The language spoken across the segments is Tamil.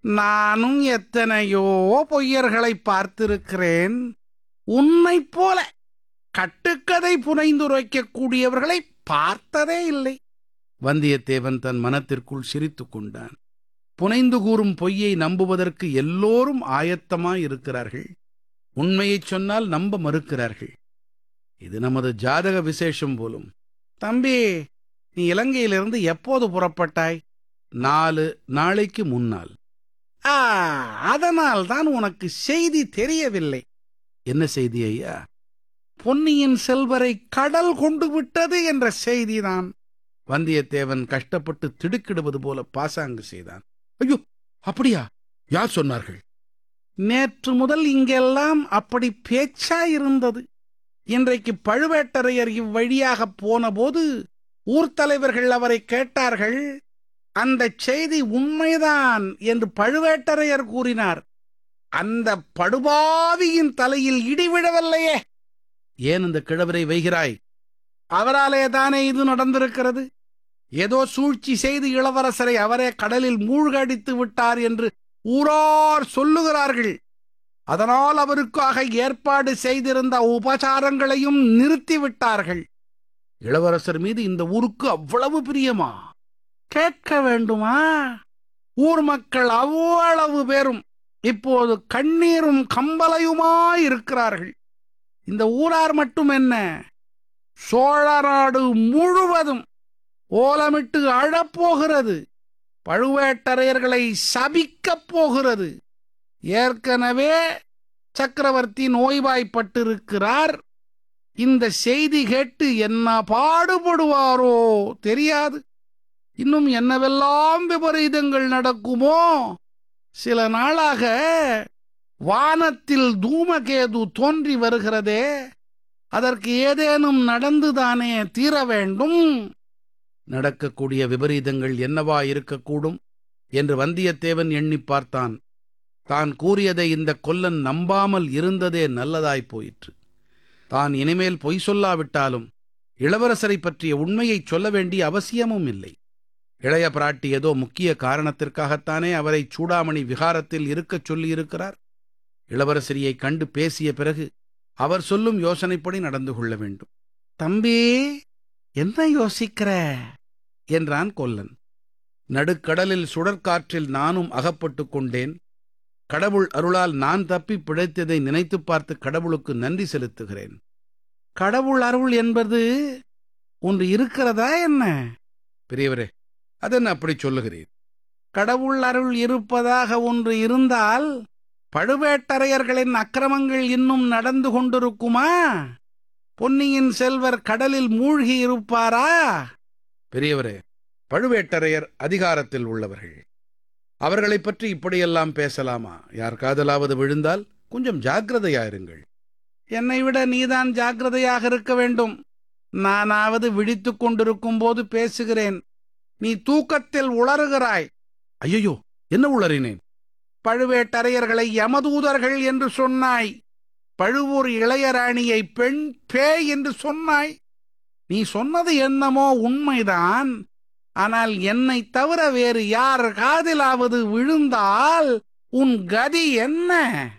நானும் எத்தனையோ பொய்யர்களை பார்த்திருக்கிறேன் உன்னைப் போல கட்டுக்கதை புனைந்துரைக்கக்கூடியவர்களை பார்த்ததே இல்லை வந்தியத்தேவன் தன் மனத்திற்குள் சிரித்துக் கொண்டான் புனைந்து கூறும் பொய்யை நம்புவதற்கு எல்லோரும் ஆயத்தமாயிருக்கிறார்கள் உண்மையைச் சொன்னால் நம்ப மறுக்கிறார்கள் இது நமது ஜாதக விசேஷம் போலும் தம்பி நீ இலங்கையிலிருந்து எப்போது புறப்பட்டாய் நாலு நாளைக்கு முன்னால் ஆ அதனால் தான் உனக்கு செய்தி தெரியவில்லை என்ன செய்தி ஐயா பொன்னியின் செல்வரை கடல் கொண்டு விட்டது என்ற செய்திதான் வந்தியத்தேவன் கஷ்டப்பட்டு திடுக்கிடுவது போல பாசாங்கு செய்தான் ஐயோ அப்படியா யார் சொன்னார்கள் நேற்று முதல் இங்கெல்லாம் அப்படி பேச்சாயிருந்தது இன்றைக்கு பழுவேட்டரையர் இவ்வழியாக போனபோது ஊர் தலைவர்கள் அவரை கேட்டார்கள் அந்த செய்தி உண்மைதான் என்று பழுவேட்டரையர் கூறினார் அந்த படுபாவியின் தலையில் இடி விழவில்லையே ஏன் இந்த கிழவரை வைகிறாய் அவராலே தானே இது நடந்திருக்கிறது ஏதோ சூழ்ச்சி செய்து இளவரசரை அவரே கடலில் மூழ்கடித்து விட்டார் என்று ஊரார் சொல்லுகிறார்கள் அதனால் அவருக்காக ஏற்பாடு செய்திருந்த உபசாரங்களையும் நிறுத்திவிட்டார்கள் இளவரசர் மீது இந்த ஊருக்கு அவ்வளவு பிரியமா கேட்க வேண்டுமா ஊர் மக்கள் அவ்வளவு பேரும் இப்போது கண்ணீரும் கம்பலையுமாயிருக்கிறார்கள் இந்த ஊரார் மட்டும் என்ன சோழ நாடு முழுவதும் ஓலமிட்டு அழப்போகிறது பழுவேட்டரையர்களை சபிக்கப் போகிறது ஏற்கனவே சக்கரவர்த்தி நோய்வாய்ப்பட்டிருக்கிறார் இந்த செய்தி கேட்டு என்ன பாடுபடுவாரோ தெரியாது இன்னும் என்னவெல்லாம் விபரீதங்கள் நடக்குமோ சில நாளாக வானத்தில் தூமகேது தோன்றி வருகிறதே அதற்கு ஏதேனும் நடந்துதானே தீர வேண்டும் நடக்கக்கூடிய விபரீதங்கள் என்னவா இருக்கக்கூடும் என்று வந்தியத்தேவன் எண்ணிப் பார்த்தான் தான் கூறியதை இந்த கொல்லன் நம்பாமல் இருந்ததே நல்லதாய்ப் போயிற்று தான் இனிமேல் பொய் சொல்லாவிட்டாலும் இளவரசரை பற்றிய உண்மையைச் சொல்ல வேண்டிய அவசியமும் இல்லை இளைய பிராட்டி ஏதோ முக்கிய காரணத்திற்காகத்தானே அவரை சூடாமணி விகாரத்தில் இருக்கச் சொல்லியிருக்கிறார் இளவரசரியைக் கண்டு பேசிய பிறகு அவர் சொல்லும் யோசனைப்படி நடந்து கொள்ள வேண்டும் தம்பி என்ன யோசிக்கிற என்றான் கொல்லன் நடுக்கடலில் சுடற்காற்றில் நானும் அகப்பட்டுக் கொண்டேன் கடவுள் அருளால் நான் தப்பி பிழைத்ததை நினைத்துப் பார்த்து கடவுளுக்கு நன்றி செலுத்துகிறேன் கடவுள் அருள் என்பது ஒன்று இருக்கிறதா என்ன பெரியவரே அதென்ன அப்படி சொல்லுகிறீர் கடவுள் அருள் இருப்பதாக ஒன்று இருந்தால் பழுவேட்டரையர்களின் அக்கிரமங்கள் இன்னும் நடந்து கொண்டிருக்குமா பொன்னியின் செல்வர் கடலில் மூழ்கி இருப்பாரா பெரியவரே பழுவேட்டரையர் அதிகாரத்தில் உள்ளவர்கள் அவர்களைப் பற்றி இப்படியெல்லாம் பேசலாமா யார் காதலாவது விழுந்தால் கொஞ்சம் ஜாக்கிரதையாயிருங்கள் என்னை விட நீதான் ஜாக்கிரதையாக இருக்க வேண்டும் நானாவது விழித்துக் கொண்டிருக்கும் போது பேசுகிறேன் நீ தூக்கத்தில் உளறுகிறாய் ஐயோ என்ன உளறினேன் பழுவேட்டரையர்களை யமதூதர்கள் என்று சொன்னாய் பழுவூர் இளையராணியை பெண் பேய் என்று சொன்னாய் நீ சொன்னது என்னமோ உண்மைதான் ஆனால் என்னை தவிர வேறு யார் காதிலாவது விழுந்தால் உன் கதி என்ன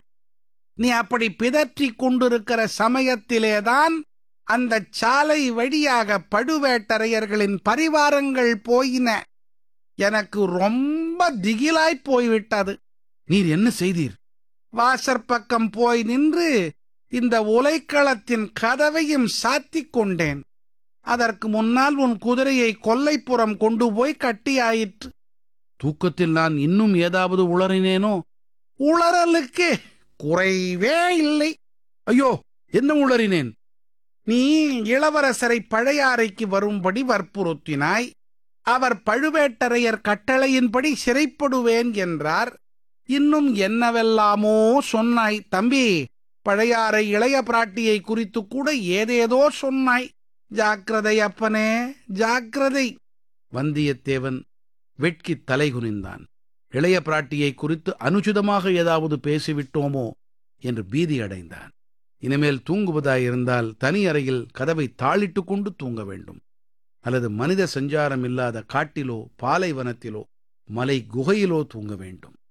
நீ அப்படி பிதற்றிக் கொண்டிருக்கிற சமயத்திலேதான் அந்த சாலை வழியாக பழுவேட்டரையர்களின் பரிவாரங்கள் போயின எனக்கு ரொம்ப திகிலாய் போய்விட்டது நீர் என்ன செய்தீர் வாசற்பக்கம் போய் நின்று இந்த உலைக்களத்தின் கதவையும் சாத்திக் கொண்டேன் அதற்கு முன்னால் உன் குதிரையை கொல்லைப்புறம் கொண்டு போய் கட்டியாயிற்று தூக்கத்தில் நான் இன்னும் ஏதாவது உளறினேனோ உளறலுக்கு குறைவே இல்லை ஐயோ என்ன உளறினேன் நீ இளவரசரை பழையாறைக்கு வரும்படி வற்புறுத்தினாய் அவர் பழுவேட்டரையர் கட்டளையின்படி சிறைப்படுவேன் என்றார் இன்னும் என்னவெல்லாமோ சொன்னாய் தம்பி பழையாறை இளைய பிராட்டியை குறித்து கூட ஏதேதோ சொன்னாய் ஜாக்கிரதை அப்பனே ஜாக்கிரதை வந்தியத்தேவன் வெட்கித் தலைகுனிந்தான் இளைய பிராட்டியை குறித்து அனுச்சிதமாக ஏதாவது பேசிவிட்டோமோ என்று பீதி அடைந்தான் இனிமேல் தூங்குவதாயிருந்தால் தனி அறையில் கதவை தாளிட்டு கொண்டு தூங்க வேண்டும் அல்லது மனித சஞ்சாரம் இல்லாத காட்டிலோ பாலைவனத்திலோ மலை குகையிலோ தூங்க வேண்டும்